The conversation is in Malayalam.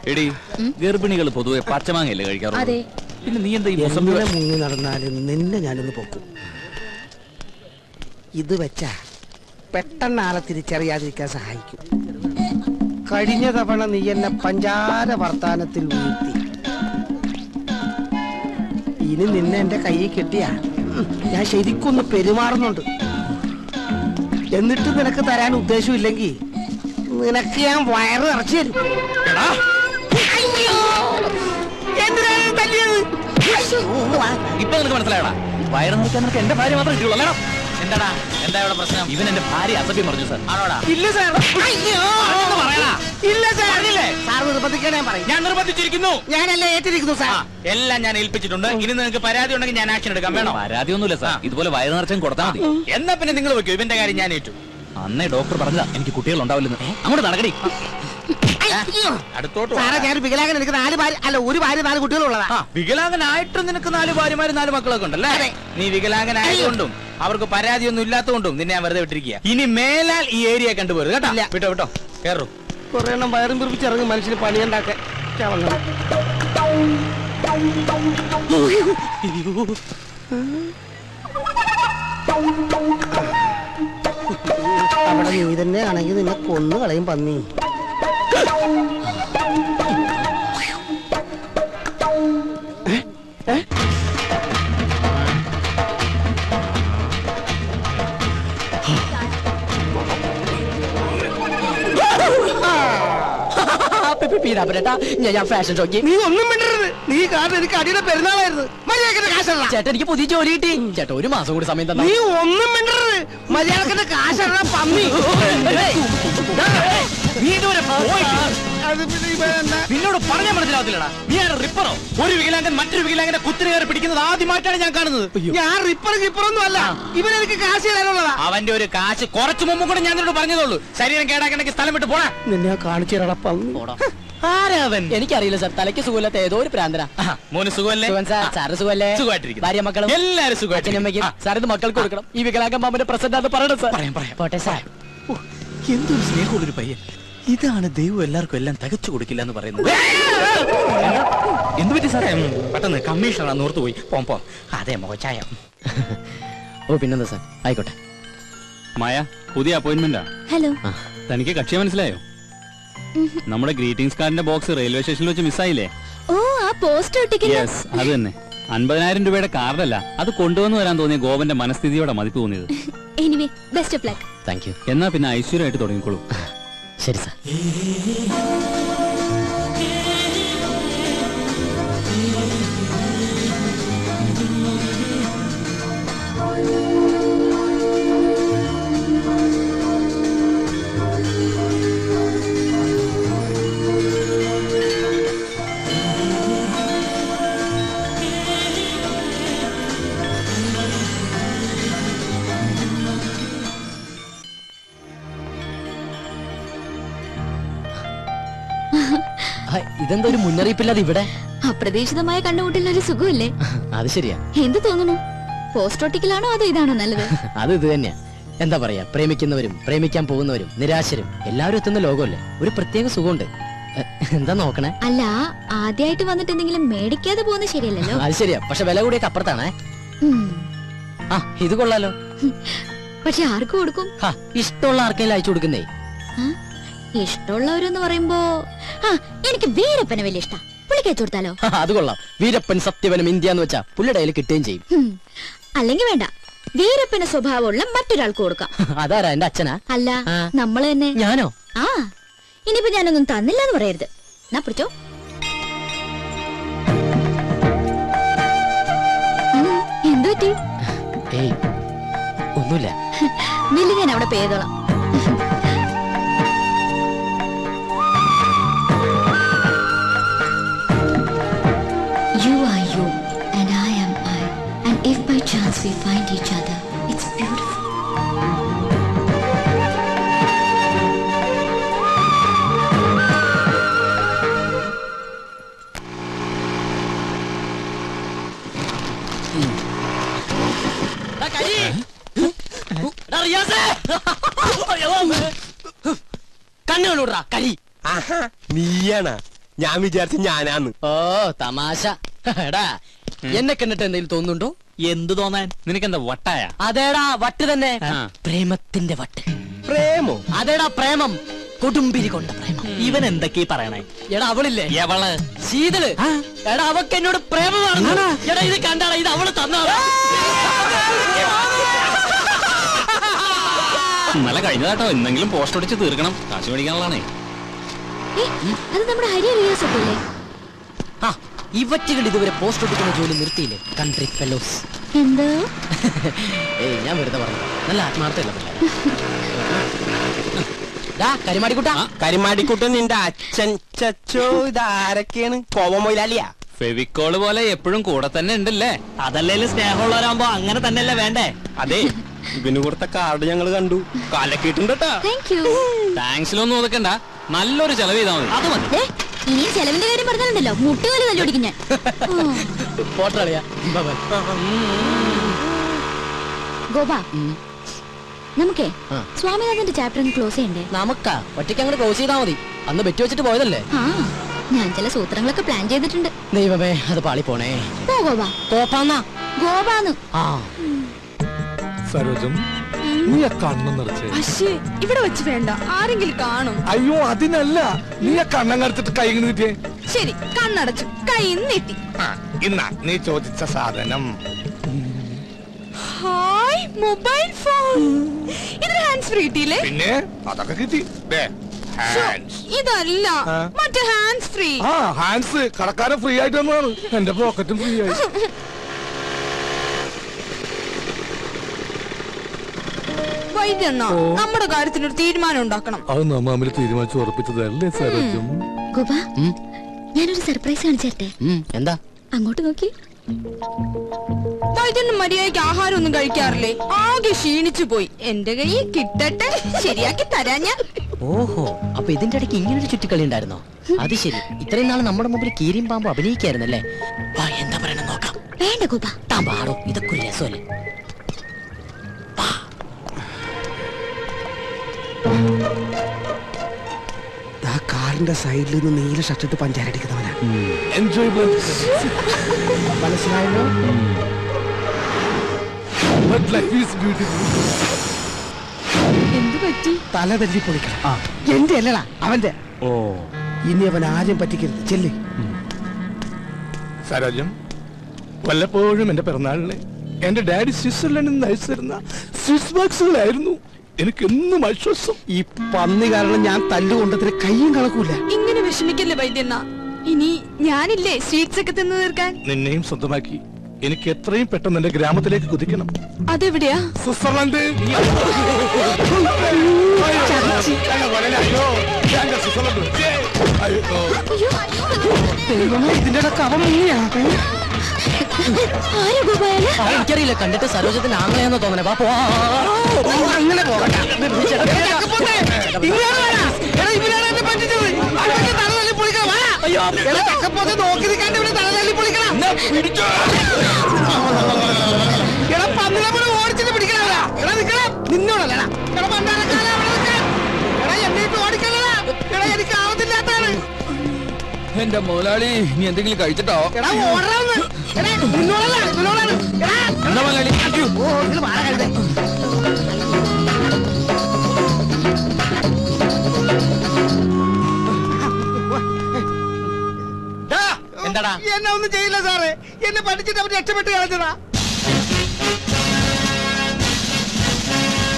എടി ഗർഭിണികൾ പൊതുവെ പച്ചമാങ്ങയല്ലേ കഴിക്കാറുള്ളത് അതെ പിന്നെ നീ എന്താ ഈ മൊസംബി എങ്ങനെ മുങ്ങി നടന്നാലും നിന്നെ ഞാനൊന്ന് പൊക്കും ഇത് വെച്ചാ പെട്ടെന്ന് ആളെ തിരിച്ചറിയാതിരിക്കാൻ സഹായിക്കും കഴിഞ്ഞ തവണ നീ എന്നെ പഞ്ചാര വർത്താനത്തിൽ വീഴ്ത്തി ഇനി നിന്നെ എന്റെ കയ്യിൽ കെട്ടിയാ ഉം, ഞാൻ ശരിക്കൊന്ന് പെരുമാറുന്നുണ്ട് എന്നിട്ട് നിനക്ക് തരാൻ ഉദ്ദേശമില്ലെങ്കിൽ നിനക്ക് ഞാൻ വയറ് നിറച്ചു തരും അയ്യോ! എന്തിനാണ് ഈ തല്ലിയത്? അയ്യോ! ഇപ്പൊ നിനക്ക് മനസ്സിലായടാ വയറ് നിറയ്ക്കാൻ നിനക്ക് എന്റെ ഭാര്യ മാത്രമേ കിട്ടുള്ളൂ അല്ലേടാ എന്താടാ എന്താ ഇവിടെ പ്രശ്നം ഇവൻ എന്റെ ഭാര്യ അസഭ്യം പറഞ്ഞു സാർ ആണോടാ ഇല്ല സാർ അയ്യോ ആണെന്ന് പറയടാ. ഇല്ല സാർ സാർ നിർബന്ധിക്കണേ ഞാൻ പറയും ഞാൻ നിർബന്ധിച്ചിരിക്കുന്നു ഞാനല്ലേ ഏറ്റിരിക്കുന്നു സാർ എല്ലാം ഞാൻ ഏൽപ്പിച്ചിട്ടുണ്ട് ഇനി നിങ്ങൾക്ക് പരാതി ഉണ്ടെങ്കിൽ ഞാൻ ആക്ഷൻ എടുക്കാൻ വേണം പരാതി ഒന്നുമില്ല സാർ ഇതുപോലെ വയറ് നിറച്ചും കൊടുത്താൽ മതി എന്നാ പിന്നെ നിങ്ങൾ വെക്കൂ ഇവന്റെ കാര്യം ഞാൻ ഏറ്റു അന്നേ ഡോക്ടർ പറഞ്ഞതാ എനിക്ക് കുട്ടികൾ ഉണ്ടാവില്ലെന്ന് അങ്ങോട്ട് നടക്കടി അയ്യോ. അടുത്തോട്ട് സാറേ ഞാൻ വികലാംഗൻ എനിക്ക് നാല് ഭാര്യ അല്ല ഒരു ഭാര്യ നാല് കുട്ടികളുള്ളതാ ആ, വികലാംഗനായിട്ട് നിനക്ക് നാല് ഭാര്യമാര് നാല് മക്കളൊക്കെ ഉണ്ടല്ലേ നീ വികലാംഗനായതുകൊണ്ടും അവർക്ക് പരാതിയൊന്നും ഇല്ലാത്തതുകൊണ്ടും നിന്നെ ഞാൻ വെറുതെ വിട്ടിരിക്കുക ഇനി മേലാൽ ഈ ഏരിയ കണ്ടുപോരുത് കേട്ടോ ഇല്ല. വിട്ടോ വിട്ടോ കേറു കുറെ എണ്ണം വയറും പിറിപ്പിച്ചിറങ്ങി മനുഷ്യന് പണിയുണ്ടാക്കാൻ ചവങ്ങൾ അവിടെ നീ തന്നെ ആണെങ്കിൽ നിന്നെ കൊന്നു കളയും പന്നി ഞാൻ ഫാഷൻ ഷോക്ക് നീ ഒന്നും മിണ്ടരുത് നീ കാരണം എനിക്ക് അടിയുടെ പെരുന്നാളായിരുന്നു മര്യാദക്കിന്റെ കാശല്ല ചേട്ടാ എനിക്ക് പുതിയ ജോലി കിട്ടി ചേട്ടാ ഒരു മാസം കൂടി സമയം തന്നാ നീ ഒന്നും മിണ്ടരുത് മര്യാദക്കിന്റെ കാശല്ല പന്നി നീ ഇതുവരെ പോയിട്ട് അത് പിന്നെ ഇവൻ എന്താ? നിന്നോട് പറഞ്ഞാൽ മനസ്സിലാവത്തില്ലടാ നീ ആരാ റിപ്പറോ ഒരു വികലാംഗൻ മറ്റൊരു വികലാംഗനെ കുത്തിരി കയറി പിടിക്കുന്നത് ആദ്യമായിട്ടാണ് ഞാൻ കാണുന്നത് ഞാൻ റിപ്പറും കിപ്പറൊന്നും അല്ല ഇവനെനിക്ക് കാശ് തരാനുള്ളതാ അവന്റെ ഒരു കാശ് കുറച്ചു മുമ്പ് കൂടെ ഞാൻ നിന്നോട് പറഞ്ഞതുള്ളൂ ശരീരം കേടാക്കണ്ടെങ്കിൽ സ്ഥലം വിട്ട് പോടാ നിന്നെ കാണിച്ചു തരാടാ പന്നി ആരാവൻ എനിക്കറിയില്ല സാർ തലയ്ക്ക് സുഖമില്ലാത്ത ഏതോ ഒരു പ്രാന്തന മോന് സുഖമല്ലേ സുഖം സാർ സാറ് സുഖല്ലേ സുഖമായിട്ടിരിക്കുന്നു. ഭാര്യ മക്കളും എല്ലാരും അച്ഛനും അമ്മയ്ക്കും സുഖമായിട്ട് സാർ ഇത് മക്കൾക്ക് കൊടുക്കണം ഈ വികലാംഗം പാമ്പിന്റെ പ്രസന്റ് അത് പറയണം സാർ പറയാം, പറയാം. പോട്ടെ സാർ എന്തൊരു സ്നേഹമുള്ളൊരു പയ്യൻ ഇതാണ് ദൈവം എല്ലാവർക്കും എല്ലാം തികച്ചു കൊടുക്കില്ല എന്ന് പറയുന്നത് എന്ത് പറ്റി സാറേ ഉം, പെട്ടെന്ന് കമ്മീഷണർ ഓർത്തു പോയി പോം പോം അതെ മോച്ചായ ഓ പിന്നെന്താ സാർ ആയിക്കോട്ടെ മായ പുതിയ അപ്പോയിന്റ്മെന്റാ ഹലോ തനിക്ക് കക്ഷിയെ മനസ്സിലായോ നമ്മുടെ ഗ്രീറ്റിംഗ്സ് കാർഡിന്റെ ബോക്സ് റെയിൽവേ സ്റ്റേഷനിൽ വെച്ച് മിസ്സായില്ലേ ഓ ആ പോസ്റ്റ് ഒട്ടിക്കുന്ന യെസ് അത് തന്നെ അൻപതിനായിരം രൂപയുടെ കാർഡല്ല അത് കൊണ്ടുവന്നു വരാൻ തോന്നിയ ഗോവന്റെ മനസ്ഥിതിയോടെ മതിപ്പ് തോന്നിയത് anyway best of luck thank you എന്നാ പിന്നെ ഐശ്വര്യമായിട്ട് തുടങ്ങിക്കോളൂ ശരി സാർ ആ, ഇതെന്താ ഒരു മുന്നറിയിപ്പില്ലാതെ ഇവിടെ അപ്രതീക്ഷിതമായ കണ്ടുമുട്ടലിന് ഒരു സുഖമില്ലേ അത് ശരിയാ എന്ത് തോന്നുന്നു പോസ്റ്റ് ഒട്ടിക്കലാണോ അതോ ഇതാണോ നല്ലത് അത് ഇത് തന്നെയാ എന്താ പറയാ പ്രേമിക്കുന്നവരും പ്രേമിക്കാൻ പോകുന്നവരും നിരാശരും എല്ലാവരും എത്തുന്ന ലോകമല്ലേ ഒരു പ്രത്യേക സുഖമുണ്ട് എ, എന്താ നോക്കണേ അല്ല ആദ്യമായിട്ട് വന്നിട്ട് എന്തെങ്കിലും മേടിക്കാതെ പോകുന്നത് ശരിയല്ലല്ലോ അത് ശരിയാ പക്ഷെ വില കൂടിയൊക്കെ അപ്പുറത്താണേ ഉം. ആ ഇത് കൊള്ളാലോ പക്ഷെ ആർക്ക് കൊടുക്കും ഹാ ഇഷ്ടമുള്ള ആർക്കെങ്കിലും അയച്ചു കൊടുക്കുന്നേ ആ? ഇഷ്ടമുള്ളവരെന്ന് പറയുമ്പോ ആ എനിക്ക് വീരപ്പനെ വലിയ ഇഷ്ടം പുള്ളിക്ക് അയച്ചു കൊടുത്താലോ ഹാ, അത് കൊള്ളാം വീരപ്പൻ സത്യവനും ഇന്ത്യ എന്ന് വെച്ചാ പുള്ളിയുടെ കയ്യിൽ കിട്ടുകയും ചെയ്യും ഹും. അല്ലെങ്കിൽ വേണ്ട വീരപ്പന് സ്വഭാവമുള്ള മറ്റൊരാൾക്ക് കൊടുക്കാം അതാരാ എന്റെ അച്ഛനാ അല്ല ആ. നമ്മള് തന്നെ ഞാനോ ആ ഇനിയിപ്പോ ഞാനൊന്നും തന്നില്ല എന്ന് പറയരുത് എന്നാ പിടിച്ചോ ഉം, എന്ത് പറ്റി ഏയ് ഒന്നുമില്ല ബില്ല് ഞാൻ അവിടെ പേ ചെയ്തോളാം You are you and I am I. And if by chance we find each other, it's beautiful. കണ്ണുകളൂടാ കരി ആഹാ നീയാണ ഞാൻ വിചാരിച്ച ഞാനാന്ന് ഓ തമാശ എടാ എന്നെ കണ്ടിട്ട് എന്തെങ്കിലും തോന്നുന്നുണ്ടോ എന്ത് തോന്നാൻ നിനക്കെന്താ വട്ടായ അതേടാ വട്ട് തന്നെ ആ. പ്രേമത്തിന്റെ വട്ട് പ്രേമോ അതേടാ പ്രേമം കൊടുമ്പിരി കൊണ്ട പ്രേമം ഇവൻ എന്തൊക്കെയാ പറയണേ എടാ അവളില്ലേ എവള് ശീതള് എടാ അവക്ക് എന്നോട് പ്രേമമാണ് എടാ ഇത് കണ്ടാടാ ഇത് അവള് തന്നാടാ ഇന്നലെ കഴിഞ്ഞതാട്ടോ എന്തെങ്കിലും പോസ്റ്റ് അടിച്ച് തീർക്കണം കാശ് മേടിക്കാനുള്ളതാണേ ഏ, അത് നമ്മുടെ ഹരി റിയാസ് ഒക്കെ അല്ലേ ആ ഇവറ്റുകൾ ഇതുവരെ പോസ്റ്റ് ഒട്ടിക്കുന്ന ജോലി നിർത്തിയില്ലേ കൺട്രി ഫെലോസ് എന്തോ ഏയ് ഞാൻ വെറുതെ പറഞ്ഞു നല്ല ആത്മാർത്ഥമല്ല പിള്ളേർ കരിമാടിക്കുട്ട കരിമാടിക്കുട്ടൻ നിന്റെ അച്ഛൻ ചച്ചോ ഇതാരൊക്കെയാണ് കോപം മൊയിലാലിയാ ഫെവിക്കോള് പോലെ എപ്പോഴും കൂടെ തന്നെ ഉണ്ടല്ലേ അതല്ലേലും സ്നേഹമുള്ളവരാകുമ്പോ അങ്ങനെ തന്നെയല്ലേ വേണ്ടേ അതെ ഇവന് കൊടുത്ത കാർഡ് ഞങ്ങൾ കണ്ടു കാലക്കിട്ടുണ്ട് കേട്ടാ താങ്ക് യു താങ്ക്സിലൊന്നും ഒതുക്കണ്ട നല്ലൊരു ചെലവ് ചെയ്താൽ മതി അത് മതി ദേ, ഇനിയും ചെലവിന്റെ കാര്യം പറഞ്ഞാലുണ്ടല്ലോ മുട്ടുകാല് തല്ലുപിടിക്കും ഞാൻ ഉം. പോട്ടളിയാ ഗോപ നമുക്കേ ആ. സ്വാമിനാഥന്റെ ചാപ്റ്റർ ഒന്ന് ക്ലോസ് ചെയ്യണ്ടേ നമുക്കാ ഒറ്റയ്ക്ക് അങ്ങോട്ട് ക്ലോസ് ചെയ്താൽ മതി അന്ന് ബെറ്റ് വെച്ചിട്ട് പോയതല്ലേ ആ ഞാൻ ചില സൂത്രങ്ങളൊക്കെ പ്ലാൻ ചെയ്തിട്ടുണ്ട് ദൈവമേ അത് പാളി പോണേ പോ ഗോപ കോപ്പാന്നാ ഗോപാന്ന് ആ സരോജം നീ ആ കണ്ണ് നിറച്ച് അശ്ശേ ഇവിടെ വെച്ച് വേണ്ട ആരെങ്കിലും കാണും അയ്യോ അതിനല്ല നീ ആ കണ്ണം കറുത്തിട്ട് കൈ ഇങ്ങനെ നീട്ടിയേ ശരി കണ്ണടച്ചു കൈ നീട്ടി ആ, ഇന്നാ നീ ചോദിച്ച സാധനം ഹായ് മൊബൈൽ ഫോൺ ഇതിന് ഹാൻഡ്സ് ഫ്രീ കിട്ടിയില്ലേ പിന്നെ അതൊക്കെ കിട്ടി ദേ, hands. ഇതല്ല ആ. മറ്റേ ഹാൻഡ്സ് ഫ്രീ ആ ഹാൻഡ്സ് കടക്കാരൻ ഫ്രീ ആയിട്ട് തന്നതാണ് എന്റെ പോക്കറ്റും ഫ്രീ ആയി വൈദ്യണ്ണ നമ്മുടെ കാര്യത്തിന് ഒരു തീരുമാനം ഉണ്ടാക്കണം അത് നമ്മ തമ്മിൽ തീരുമാനിച്ച് ഉറപ്പിച്ചതല്ലേ സരോജം ഗോപ ഞാനൊരു സർപ്രൈസ് കാണിച്ചു തരട്ടെ ഉം, എന്താ അങ്ങോട്ട് നോക്കി വൈദ്യണ്ണ മര്യാദയ്ക്ക് ആഹാരം ഒന്നും കഴിക്കാറില്ലേ ആകെ ക്ഷീണിച്ചു പോയി എന്റെ കയ്യിൽ കിട്ടട്ടെ ശരിയാക്കി തരാ ഞാൻ ഓഹോ അപ്പൊ ഇതിന്റെ ഇടയ്ക്ക് ഇങ്ങനെ ഒരു ചുറ്റിക്കളി ഉണ്ടായിരുന്നോ അത് ശരി ഇത്രയും നാൾ നമ്മുടെ മുമ്പിൽ കീരിയും പാമ്പും അഭിനയിക്കായിരുന്നല്ലേ വാ എന്താ പറയണ നോക്കാം വേണ്ട ഗോപ താൻ പാടോ ഇതൊക്കെ ഒരു രസമല്ലേ ആ കാറിന്റെ സൈഡിൽ നിന്ന് നീല ഷർട്ടിട്ട് പഞ്ചാരടിക്കുന്നവനാ എൻജോയ് മനസ്സിലായല്ലോ ലൈഫ് ഈസ് ബ്യൂട്ടിഫുൾ എന്ത് പറ്റി തല തല്ലി പൊളിക്കണം എന്റെ അല്ലടാ അവന്റെ ഓ ഇനി അവൻ ആരും പറ്റിക്കരുത് ചെല്ലി സരോജം വല്ലപ്പോഴും എന്റെ പിറന്നാളിന് എന്റെ ഡാഡി സ്വിറ്റ്സർലൻഡിൽ നിന്ന് അയച്ചു തരുന്ന സ്വിസ് ബോക്സുകളായിരുന്നു എനിക്ക് എന്നും ആശ്വാസം ഈ പന്നി കാരണം ഞാൻ തല്ലുകൊണ്ടതിന് കയ്യും കണക്കൂല ഇങ്ങനെ വിഷമിക്കല്ലേ വൈദ്യണ്ണ ഇനി ഞാനില്ലേ സ്വീറ്റ്സ് ഒക്കെ തിന്നു തീർക്കാൻ നിന്നെയും സ്വന്തമാക്കി എനിക്ക് എത്രയും പെട്ടെന്ന് എന്റെ ഗ്രാമത്തിലേക്ക് കുതിക്കണം അതെവിടെയാ സ്വിറ്റ്സർലൻഡ് ദൈവമേ ഇതിന്റെ ഇടക്ക് അവൻ മുങ്ങിയാ ആരാ ഗോപാല ആ, എനിക്കറിയില്ല കണ്ടിട്ട് സരോജത്തിന്റെ ആങ്ങളെയാന്നോ തോന്നണേ വാ പോ നിങ്ങൾ അങ്ങനെ പോകട്ടെ ഇങ്ങോട്ട് വാടാ. എടാ, ഇവനാണ് എന്നെ പറ്റിച്ചത്. അവന്റെ തല തല്ലി പൊളിക്കണം. വാടാ. എടാ, ചക്കപ്പോത്ത് നോക്കി നിൽക്കാണ്ട് ഇവിടെ തല തല്ലി പൊളിക്കണം. എടാ, പന്നിനെ പോലെ ഓടിച്ചിട്ട് പിടിക്കണടാ. എടാ, നിക്കണം. നിന്നോടല്ലടാ. എടാ, പണ്ടാരക്കാലാ, അവിടെ നിൽക്കാൻ. എടാ, എന്നെ ഇട്ട് ഓടിക്കല്ലടാ. എടാ, എനിക്ക് ആവത്തില്ലാത്തതാണ്. എന്റെ മുതലാളി നീ എന്തെങ്കിലും കഴിച്ചിട്ടോ എടാ, ഓടടാ ഒന്ന്. എടാ, നിന്നോടല്ല, നിന്നോടാണ്. എടാ. എന്താ മുതലാളി ഓ, ഇത് വാടാ കഴുതേ. എന്താടാ എന്നെ ഒന്നും ചെയ്യില്ല സാറേ എന്നെ പഠിച്ചിട്ട് അവർ രക്ഷപ്പെട്ട് കളഞ്ഞതാ